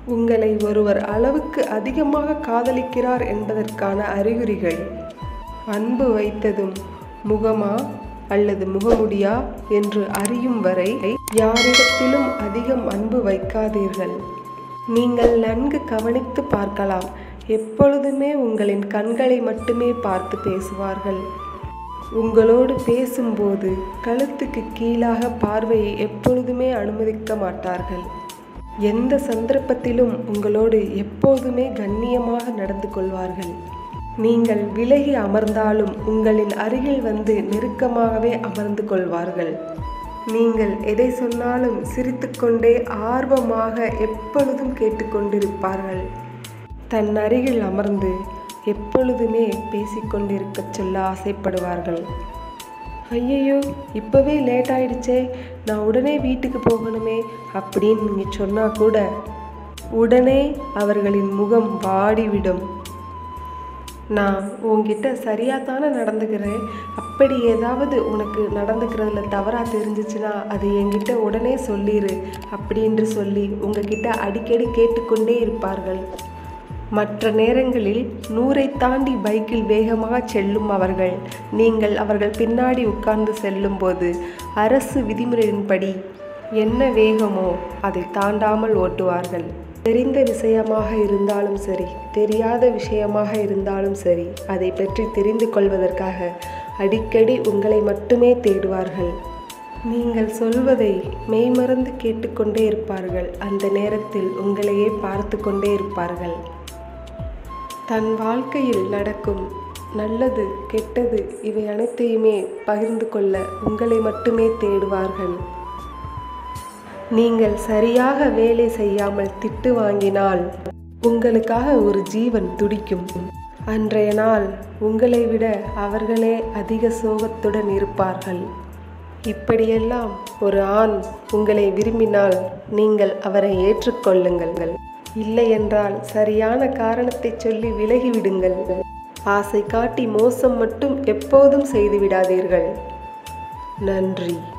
உங்களை ஒருவர் அளவுக்கு அதிகமாக காதலிக்கிறார் என்பதற்கான அறிகுறிகள் அன்பு வைத்ததும் முகமா அல்லது முகமுடியா என்று அறியும் வரை யாரிடத்திலும் அதிகம் அன்பு வைக்காதீர்கள் நீங்கள் நன்கு கவனித்து பார்க்கலாம் எப்பொழுதுமே உங்களின் கண்களை மட்டுமே பார்த்து பேசுவார்கள் உங்களோடு பேசும்போது கழுத்துக்கு கீழாக பார்வையை எப்பொழுதுமே அனுமதிக்க மாட்டார்கள் எந்த சந்தர்ப்பத்திலும் உங்களோடு எப்போதுமே கண்ணியமாக நடந்து கொள்வார்கள் நீங்கள் விலகி அமர்ந்தாலும் உங்களின் அருகில் வந்து நெருக்கமாகவே அமர்ந்து கொள்வார்கள் நீங்கள் எதை சொன்னாலும் சிரித்துக்கொண்டே ஆர்வமாக எப்பொழுதும் கேட்டுக்கொண்டிருப்பார்கள் தன் அருகில் அமர்ந்து எப்பொழுதுமே பேசிக்கொண்டிருக்கச் சொல்ல ஆசைப்படுவார்கள் ஐயையோ இப்போவே லேட் ஆயிடுச்சே நான் உடனே வீட்டுக்கு போகணுமே அப்படின்னு நீங்கள் சொன்னால் கூட உடனே அவர்களின் முகம் வாடிவிடும் நான் உன்கிட்ட சரியாக தானே நடந்துக்கிறேன் அப்படி ஏதாவது உனக்கு நடந்துக்கிறதுல தவறாக தெரிஞ்சிச்சுன்னா அது என்கிட்ட உடனே சொல்லிடு அப்படின்று சொல்லி உங்ககிட்ட அடிக்கடி கேட்டுக்கொண்டே இருப்பார்கள் மற்ற நேரங்களில் நூறை தாண்டி பைக்கில் வேகமாக செல்லும் அவர்கள் நீங்கள் அவர்கள் பின்னாடி உட்கார்ந்து செல்லும்போது அரசு விதிமுறையின்படி என்ன வேகமோ அதை தாண்டாமல் ஓட்டுவார்கள் தெரிந்த விஷயமாக இருந்தாலும் சரி தெரியாத விஷயமாக இருந்தாலும் சரி அதை பற்றி தெரிந்து கொள்வதற்காக அடிக்கடி உங்களை மட்டுமே தேடுவார்கள் நீங்கள் சொல்வதை மெய்மறந்து கேட்டுக்கொண்டே இருப்பார்கள் அந்த நேரத்தில் உங்களையே பார்த்து கொண்டே இருப்பார்கள் தன் வாழ்க்கையில் நடக்கும் நல்லது கெட்டது இவை அனைத்தையுமே பகிர்ந்து கொள்ள உங்களை மட்டுமே தேடுவார்கள் நீங்கள் சரியாக வேலை செய்யாமல் திட்டு வாங்கினால் உங்களுக்காக ஒரு ஜீவன் துடிக்கும் அன்றைய நாள் உங்களை விட அவர்களே அதிக சோகத்துடன் இருப்பார்கள் இப்படியெல்லாம் ஒரு ஆண் உங்களை விரும்பினால் நீங்கள் அவரை ஏற்றுக்கொள்ளுங்கள் இல்லை என்றால் சரியான காரணத்தை சொல்லி விலகிவிடுங்கள் ஆசை காட்டி மோசம் மட்டும் எப்போதும் செய்து விடாதீர்கள் நன்றி